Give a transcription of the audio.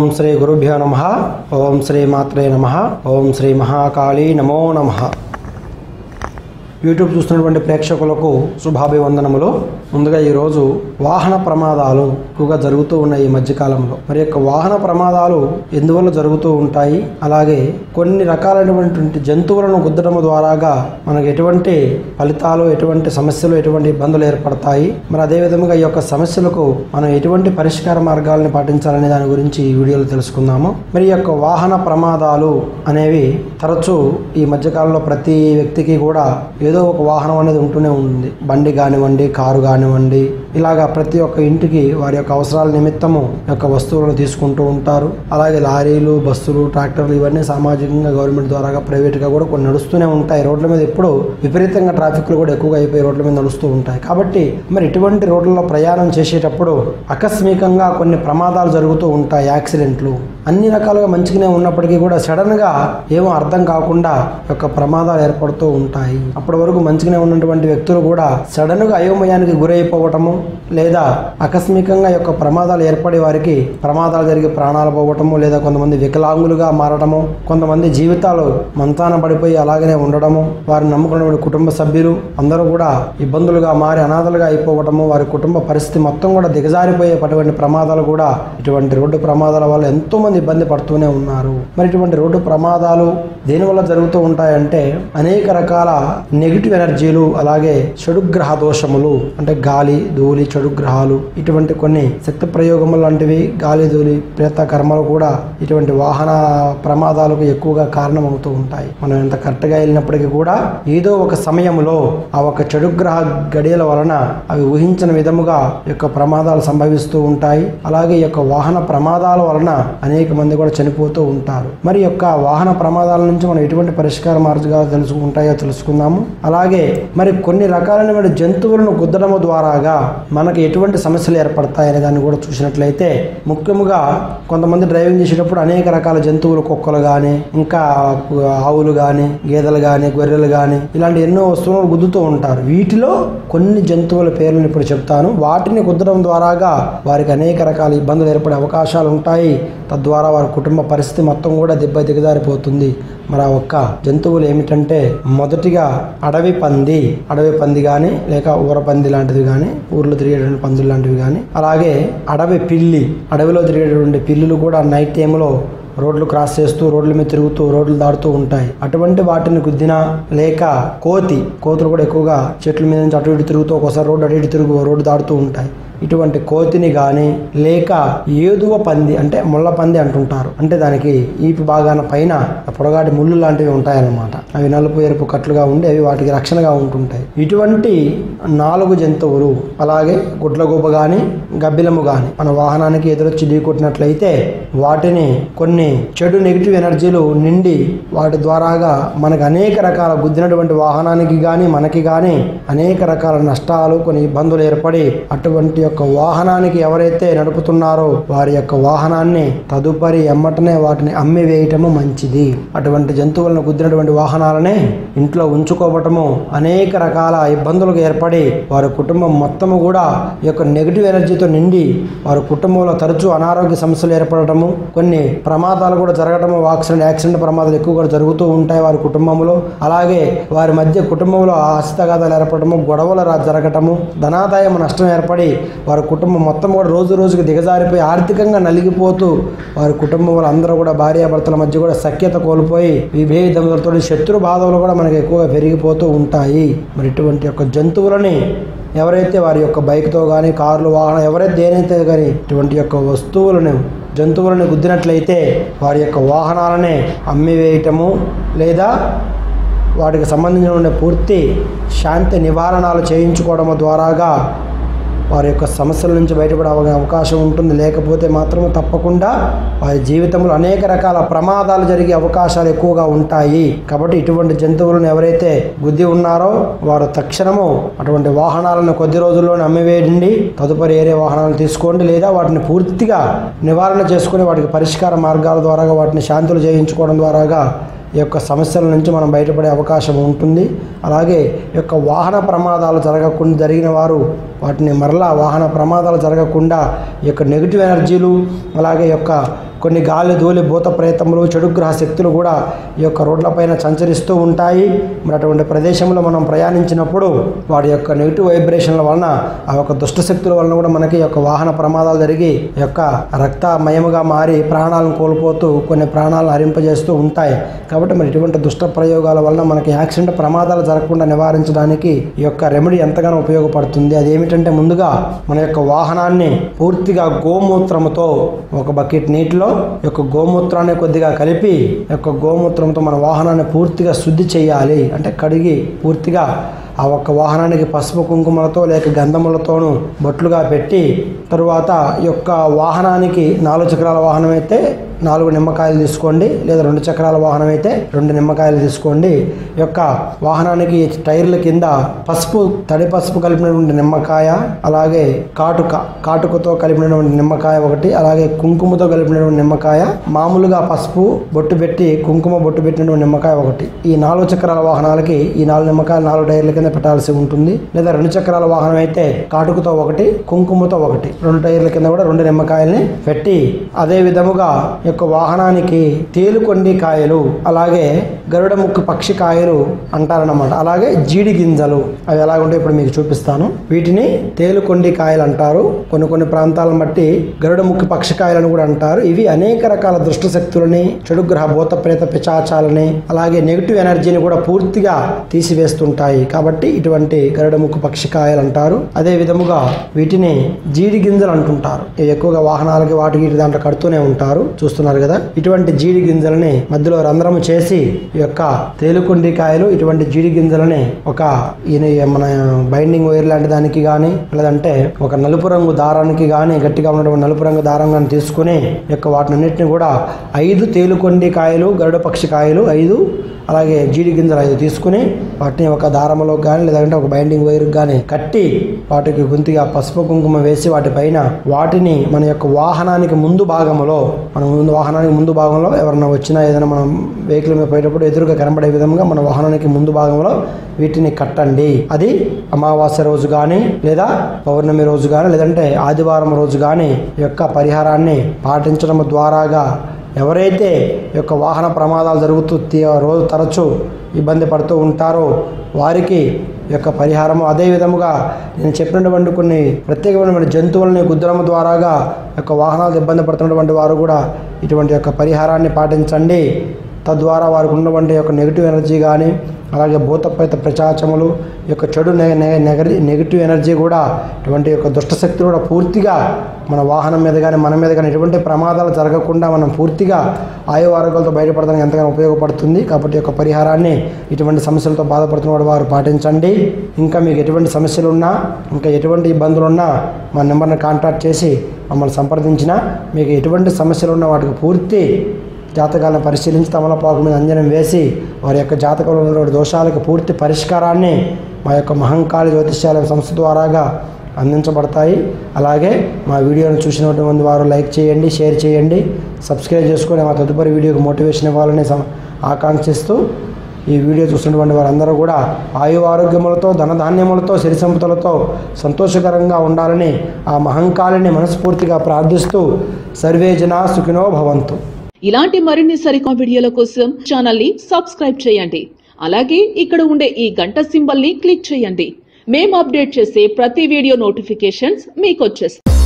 శ్రీ గురుభ్యో నమ ఓం శ్రీ మాత్రే నమ ఓం శ్రీ మహాకాళీ నమో నమ యూట్యూబ్ చూస్తున్నటువంటి ప్రేక్షకులకు శుభాభివందనములు ముందుగా ఈరోజు వాహన ప్రమాదాలు ఎక్కువగా జరుగుతూ ఉన్నాయి ఈ మధ్యకాలంలో మరి యొక్క వాహన ప్రమాదాలు ఎందువల్ల జరుగుతూ ఉంటాయి అలాగే కొన్ని రకాలైనటువంటి జంతువులను గుద్దడం ద్వారాగా మనకు ఎటువంటి ఫలితాలు ఎటువంటి సమస్యలు ఎటువంటి ఇబ్బందులు ఏర్పడతాయి మరి అదే విధంగా ఈ యొక్క సమస్యలకు మనం ఎటువంటి పరిష్కార మార్గాలను పాటించాలనే దాని గురించి ఈ వీడియోలో తెలుసుకుందాము మరి ఈ యొక్క వాహన ప్రమాదాలు అనేవి తరచూ ఈ మధ్యకాలంలో ప్రతి వ్యక్తికి కూడా ఏదో ఒక వాహనం అనేది ఉంటూనే ఉంటుంది బండి కానివ్వండి కారు కానివ్వండి ఇలాగా ప్రతి ఒక్క ఇంటికి వారి యొక్క అవసరాల నిమిత్తము ఈ యొక్క వస్తువులను తీసుకుంటూ ఉంటారు అలాగే లారీలు బస్సులు ట్రాక్టర్లు ఇవన్నీ సామాజికంగా గవర్నమెంట్ ద్వారా ప్రైవేట్గా కూడా కొన్ని నడుస్తూనే ఉంటాయి రోడ్ల మీద ఎప్పుడు విపరీతంగా ట్రాఫిక్లు కూడా ఎక్కువగా అయిపోయి రోడ్ల మీద నడుస్తూ ఉంటాయి కాబట్టి మరి ఇటువంటి రోడ్లలో ప్రయాణం చేసేటప్పుడు ఆకస్మికంగా కొన్ని ప్రమాదాలు జరుగుతూ ఉంటాయి యాక్సిడెంట్లు అన్ని రకాలుగా మంచిగానే ఉన్నప్పటికీ కూడా సడన్గా ఏమో అర్థం కాకుండా ఈ యొక్క ప్రమాదాలు ఏర్పడుతూ ఉంటాయి అప్పటి వరకు మంచిగానే ఉన్నటువంటి వ్యక్తులు కూడా సడన్గా అయోమయానికి గురైపోవటము లేదా ఆకస్మికంగా ఈ యొక్క ప్రమాదాలు ఏర్పడి వారికి ప్రమాదాలు జరిగి ప్రాణాలు పోవటము లేదా కొంతమంది వికలాంగులుగా మారడము కొంతమంది జీవితాలు మంతాన పడిపోయి అలాగనే ఉండడము వారిని నమ్ముకున్నటువంటి కుటుంబ సభ్యులు అందరూ కూడా ఇబ్బందులుగా మారి అనాథలుగా అయిపోవటము వారి కుటుంబ పరిస్థితి మొత్తం కూడా దిగజారిపోయేటువంటి ప్రమాదాలు కూడా ఇటువంటి రోడ్డు ప్రమాదాల వల్ల ఎంతో మంది ఇబ్బంది పడుతూనే ఉన్నారు మరి ఇటువంటి రోడ్డు ప్రమాదాలు దేనివల్ల జరుగుతూ ఉంటాయంటే అనేక రకాల నెగిటివ్ ఎనర్జీలు అలాగే చెడు గ్రహ దోషములు అంటే గాలి ధూళి చెడు గ్రహాలు ఇటువంటి కొన్ని శక్తి ప్రయోగములు లాంటివి గాలి ధూళి ప్రేత కర్మలు కూడా ఇటువంటి వాహన ప్రమాదాలకు ఎక్కువగా కారణమవుతూ ఉంటాయి మనం ఎంత కరెక్ట్గా వెళ్ళినప్పటికీ కూడా ఏదో ఒక సమయంలో ఆ ఒక చెడు గ్రహ గడియల వలన అవి ఊహించిన విధముగా ఈ యొక్క ప్రమాదాలు సంభవిస్తూ ఉంటాయి అలాగే ఈ యొక్క వాహన ప్రమాదాల వలన అనేక మంది కూడా చనిపోతూ ఉంటారు మరి ఈ యొక్క వాహన ప్రమాదాల నుంచి మనం ఎటువంటి పరిష్కార మార్గాలు తెలుసుకుంటాయో తెలుసుకుందాము అలాగే మరి కొన్ని రకాలైనటువంటి జంతువులను గుద్దడము ద్వారాగా మనకు ఎటువంటి సమస్యలు ఏర్పడతాయనే దాన్ని కూడా చూసినట్లయితే ముఖ్యముగా కొంతమంది డ్రైవింగ్ చేసేటప్పుడు అనేక రకాల జంతువులు కుక్కలు కానీ ఇంకా ఆవులు కానీ గేదెలు కానీ గొర్రెలు కానీ ఇలాంటి ఎన్నో వస్తువులను గుద్దుతూ ఉంటారు వీటిలో కొన్ని జంతువుల పేర్లను ఇప్పుడు చెప్తాను వాటిని గుద్దడం ద్వారాగా వారికి అనేక రకాల ఇబ్బందులు ఏర్పడే అవకాశాలు ఉంటాయి తద్వారా వారి కుటుంబ పరిస్థితి మొత్తం కూడా దెబ్బ దిగజారిపోతుంది మరి ఆ ఒక్క జంతువులు ఏమిటంటే మొదటిగా అడవి పంది అడవి పంది కానీ లేక ఊర పంది లాంటిది కానీ ఊర్లో తిరిగేటువంటి పందులు లాంటివి కానీ అలాగే అడవి పిల్లి అడవిలో తిరిగేటువంటి పిల్లులు కూడా నైట్ టైంలో రోడ్లు క్రాస్ చేస్తూ రోడ్ల మీద తిరుగుతూ రోడ్లు దాడుతూ ఉంటాయి అటువంటి వాటిని గుద్దినా లేక కోతి కోతులు కూడా ఎక్కువగా చెట్ల మీద నుంచి అటు ఇటు తిరుగుతూ ఒకసారి రోడ్డు అటు ఇటు తిరుగు రోడ్డు దాడుతూ ఉంటాయి ఇటువంటి కోతిని కానీ లేక ఏదువ పంది అంటే ముళ్ళ పంది అంటుంటారు అంటే దానికి ఈపు భాగాన పైన పొడగాటి ముళ్ళు లాంటివి ఉంటాయన్నమాట అవి నలుపు ఎరుపు కట్లుగా ఉండి అవి వాటికి రక్షణగా ఉంటుంటాయి ఇటువంటి నాలుగు జంతువులు అలాగే గుడ్లగూబ కానీ గబ్బిలము కానీ మన వాహనానికి ఎదురొచ్చి ఢీకొట్టినట్లయితే వాటిని కొన్ని చెడు నెగిటివ్ ఎనర్జీలు నిండి వాటి ద్వారాగా మనకు అనేక రకాల గుద్దినటువంటి వాహనానికి కానీ మనకి కానీ అనేక రకాల నష్టాలు కొన్ని ఇబ్బందులు ఏర్పడి అటువంటి యొక్క వాహనానికి ఎవరైతే నడుపుతున్నారో వారి యొక్క వాహనాన్ని తదుపరి ఎమ్మటనే వాటిని అమ్మి వేయటము మంచిది అటువంటి జంతువులను గుద్దినటువంటి వాహనాలనే ఇంట్లో ఉంచుకోవటము అనేక రకాల ఇబ్బందులకు ఏర్పడి వారి కుటుంబం మొత్తము కూడా ఈ యొక్క నెగిటివ్ ఎనర్జీతో నిండి వారి కుటుంబంలో తరచూ అనారోగ్య సమస్యలు ఏర్పడటము కొన్ని ప్రమాదాలు కూడా జరగటము యాక్సిడెంట్ యాక్సిడెంట్ ప్రమాదాలు ఎక్కువ కూడా జరుగుతూ ఉంటాయి వారి కుటుంబంలో అలాగే వారి మధ్య కుటుంబంలో ఆస్తితగాదాలు ఏర్పడటము గొడవలు రా- జరగటము ధనాదాయం నష్టం ఏర్పడి వారి కుటుంబం మొత్తం కూడా రోజు రోజుకి దిగజారిపోయి ఆర్థికంగా నలిగిపోతూ వారి కుటుంబంలో అందరూ కూడా భార్యాభర్తల మధ్య కూడా సఖ్యత కోల్పోయి విభేదములతో శత్రు బాధలు కూడా మనకి ఎక్కువగా పెరిగిపోతూ ఉంటాయి మరి ఇటువంటి యొక్క జంతువులని ఎవరైతే వారి యొక్క బైక్తో కానీ కార్లు వాహనం ఎవరైతే దేనైతే కానీ ఇటువంటి యొక్క వస్తువులను జంతువులను గుద్దినట్లయితే వారి యొక్క వాహనాలనే అమ్మివేయటము లేదా వాటికి సంబంధించిన పూర్తి శాంతి నివారణలు చేయించుకోవడం ద్వారాగా వారి యొక్క సమస్యల నుంచి బయటపడే అవ- అవకాశం ఉంటుంది లేకపోతే మాత్రం తప్పకుండా వారి జీవితంలో అనేక రకాల ప్రమాదాలు జరిగే అవకాశాలు ఎక్కువగా ఉంటాయి కాబట్టి ఇటువంటి జంతువులను ఎవరైతే గుద్ది ఉన్నారో వారు తక్షణము అటువంటి వాహనాలను కొద్ది రోజుల్లోనే అమ్మివేయండి తదుపరి ఏరే వాహనాలను తీసుకోండి లేదా వాటిని పూర్తిగా నివారణ చేసుకుని వాటికి పరిష్కార మార్గాల ద్వారా వాటిని శాంతులు చేయించుకోవడం ద్వారాగా ఈ యొక్క సమస్యల నుంచి మనం బయటపడే అవకాశం ఉంటుంది అలాగే ఈ యొక్క వాహన ప్రమాదాలు జరగకుండా జరిగిన వారు వాటిని మరలా వాహన ప్రమాదాలు జరగకుండా ఈ యొక్క నెగిటివ్ ఎనర్జీలు అలాగే ఈ యొక్క కొన్ని గాలి ధూళి భూత ప్రేతములు చెడు గ్రహ శక్తులు కూడా ఈ యొక్క రోడ్లపైన సంచరిస్తూ ఉంటాయి మరి అటువంటి ప్రదేశంలో మనం ప్రయాణించినప్పుడు వాటి యొక్క నెగిటివ్ వైబ్రేషన్ల వలన ఆ యొక్క దుష్ట శక్తుల వలన కూడా మనకి ఈ యొక్క వాహన ప్రమాదాలు జరిగి ఈ యొక్క రక్తమయముగా మారి ప్రాణాలను కోల్పోతూ కొన్ని ప్రాణాలను హరింపజేస్తూ ఉంటాయి కాబట్టి మరి ఇటువంటి దుష్ట ప్రయోగాల వలన మనకి యాక్సిడెంట్ ప్రమాదాలు జరగకుండా నివారించడానికి ఈ యొక్క రెమెడీ ఎంతగానో ఉపయోగపడుతుంది అది ఏమిటంటే ముందుగా మన యొక్క వాహనాన్ని పూర్తిగా గోమూత్రముతో ఒక బకెట్ నీటిలో ఈ యొక్క గోమూత్రాన్ని కొద్దిగా కలిపి ఈ యొక్క గోమూత్రంతో మన వాహనాన్ని పూర్తిగా శుద్ధి చేయాలి అంటే కడిగి పూర్తిగా ఆ ఒక్క వాహనానికి పసుపు కుంకుమలతో లేక గంధములతోనూ బొట్లుగా పెట్టి తరువాత ఈ యొక్క వాహనానికి నాలుగు చక్రాల వాహనం అయితే నాలుగు నిమ్మకాయలు తీసుకోండి లేదా రెండు చక్రాల వాహనం అయితే రెండు నిమ్మకాయలు తీసుకోండి ఈ యొక్క వాహనానికి టైర్ల కింద పసుపు తడి పసుపు కలిపినటువంటి నిమ్మకాయ అలాగే కాటుక కాటుకతో కలిపినటువంటి నిమ్మకాయ ఒకటి అలాగే కుంకుమతో కలిపినటువంటి నిమ్మకాయ మామూలుగా పసుపు బొట్టు పెట్టి కుంకుమ బొట్టు పెట్టినటువంటి నిమ్మకాయ ఒకటి ఈ నాలుగు చక్రాల వాహనాలకి ఈ నాలుగు నిమ్మకాయలు నాలుగు టైర్ల కింద పెట్టాల్సి ఉంటుంది లేదా రెండు చక్రాల వాహనం అయితే కాటుకతో ఒకటి కుంకుమతో ఒకటి రెండు టైర్ల కింద కూడా రెండు నిమ్మకాయల్ని పెట్టి అదే విధముగా ఈ యొక్క వాహనానికి తేలుకొండి కాయలు అలాగే గరుడ ముక్కు పక్షి కాయలు అంటారన్నమాట అలాగే జీడి గింజలు అవి ఎలాగుంటే ఇప్పుడు మీకు చూపిస్తాను వీటిని తేలుకొండి కాయలు అంటారు కొన్ని కొన్ని ప్రాంతాలను బట్టి గరుడ ముక్కు పక్షి కాయలను కూడా అంటారు ఇవి అనేక రకాల దుష్ట శక్తులని చెడు గ్రహ భూత ప్రేత పిచాచాలని అలాగే నెగిటివ్ ఎనర్జీని కూడా పూర్తిగా తీసివేస్తుంటాయి కాబట్టి ఇటువంటి గరుడ ముక్కు పక్షి కాయలు అంటారు అదే విధముగా వీటిని జీడి గింజలు అంటుంటారు ఇవి ఎక్కువగా వాహనాలకి వాటికి వీటి దాంట్లో కడుతూనే ఉంటారు చూస్తున్నారు కదా ఇటువంటి జీడి గింజలని మధ్యలో రంధ్రము చేసి ఈ యొక్క తేలుకొండి కాయలు ఇటువంటి జీడి గింజలని ఒక ఈయన మన బైండింగ్ వైర్ లాంటి దానికి కానీ లేదంటే ఒక నలుపు రంగు దారానికి కానీ గట్టిగా ఉన్నటువంటి నలుపు రంగు దారం కానీ తీసుకుని ఈ యొక్క వాటినన్నిటిని కూడా ఐదు తేలుకొండి కాయలు గరుడ పక్షి కాయలు ఐదు అలాగే జీడి గింజలు ఐదు తీసుకుని వాటిని ఒక దారములో కానీ లేదంటే ఒక బైండింగ్ వైర్ కానీ కట్టి వాటికి గుంతిగా పసుపు కుంకుమ వేసి వాటిపైన వాటిని మన యొక్క వాహనానికి ముందు భాగంలో మన ముందు వాహనానికి ముందు భాగంలో ఎవరన్నా వచ్చినా ఏదైనా మనం వెహికల్ మీద పోయేటప్పుడు ఎదురుగా కనబడే విధంగా మన వాహనానికి ముందు భాగంలో వీటిని కట్టండి అది అమావాస్య రోజు కానీ లేదా పౌర్ణమి రోజు కానీ లేదంటే ఆదివారం రోజు కానీ ఈ యొక్క పరిహారాన్ని పాటించడం ద్వారాగా ఎవరైతే ఈ యొక్క వాహన ప్రమాదాలు జరుగుతూ తీ- రోజు తరచూ ఇబ్బంది పడుతూ ఉంటారో వారికి ఈ యొక్క పరిహారము అదే విధముగా నేను చెప్పినటువంటి కొన్ని ప్రత్యేకమైనటువంటి జంతువులని గుద్దడం ద్వారాగా ఈ యొక్క వాహనాలు ఇబ్బంది పడుతున్నటువంటి వారు కూడా ఇటువంటి యొక్క పరిహారాన్ని పాటించండి తద్వారా వారికి ఉన్నటువంటి యొక్క నెగిటివ్ ఎనర్జీ కానీ అలాగే భూతప్రేత ప్రచాచములు ఈ యొక్క చెడు నె- నె- నెగరి నెగిటివ్ ఎనర్జీ కూడా ఇటువంటి యొక్క దుష్టశక్తులు కూడా పూర్తిగా మన వాహనం మీద కానీ మన మీద కానీ ఎటువంటి ప్రమాదాలు జరగకుండా మనం పూర్తిగా ఆయు ఆరోగ్యాలతో బయటపడడానికి ఎంతగానో ఉపయోగపడుతుంది కాబట్టి ఈ యొక్క పరిహారాన్ని ఇటువంటి సమస్యలతో బాధపడుతున్న వారు పాటించండి ఇంకా మీకు ఎటువంటి సమస్యలు ఉన్నా ఇంకా ఎటువంటి ఇబ్బందులు ఉన్నా మా నెంబర్ని కాంటాక్ట్ చేసి మమ్మల్ని సంప్రదించినా మీకు ఎటువంటి సమస్యలు ఉన్నా వాటికి పూర్తి జాతకాలను పరిశీలించి తమలపాకు మీద అంజనం వేసి వారి యొక్క జాతకంలో ఉన్నటువంటి దోషాలకు పూర్తి పరిష్కారాన్ని మా యొక్క మహంకాళి జ్యోతిష్యాలయ సంస్థ ద్వారాగా అందించబడతాయి అలాగే మా వీడియోను చూసినటువంటి వారు లైక్ చేయండి షేర్ చేయండి సబ్స్క్రైబ్ చేసుకొని మా తదుపరి వీడియోకి మోటివేషన్ ఇవ్వాలని సం- ఆకాంక్షిస్తూ ఈ వీడియో చూసినటువంటి వారందరూ కూడా ఆయు ఆరోగ్యములతో ధనధాన్యములతో సిరి సంపదలతో సంతోషకరంగా ఉండాలని ఆ మహంకాళిని మనస్ఫూర్తిగా ప్రార్థిస్తూ సర్వే జనా సుఖినో భవంతు ఇలాంటి మరిన్ని సరికొత్త వీడియోల కోసం ఛానల్ ని సబ్స్క్రైబ్ చేయండి అలాగే ఇక్కడ ఉండే ఈ గంట సింబల్ ని క్లిక్ చేయండి మేము అప్డేట్ చేసే ప్రతి వీడియో నోటిఫికేషన్స్ మీకు వచ్చేస్తాయి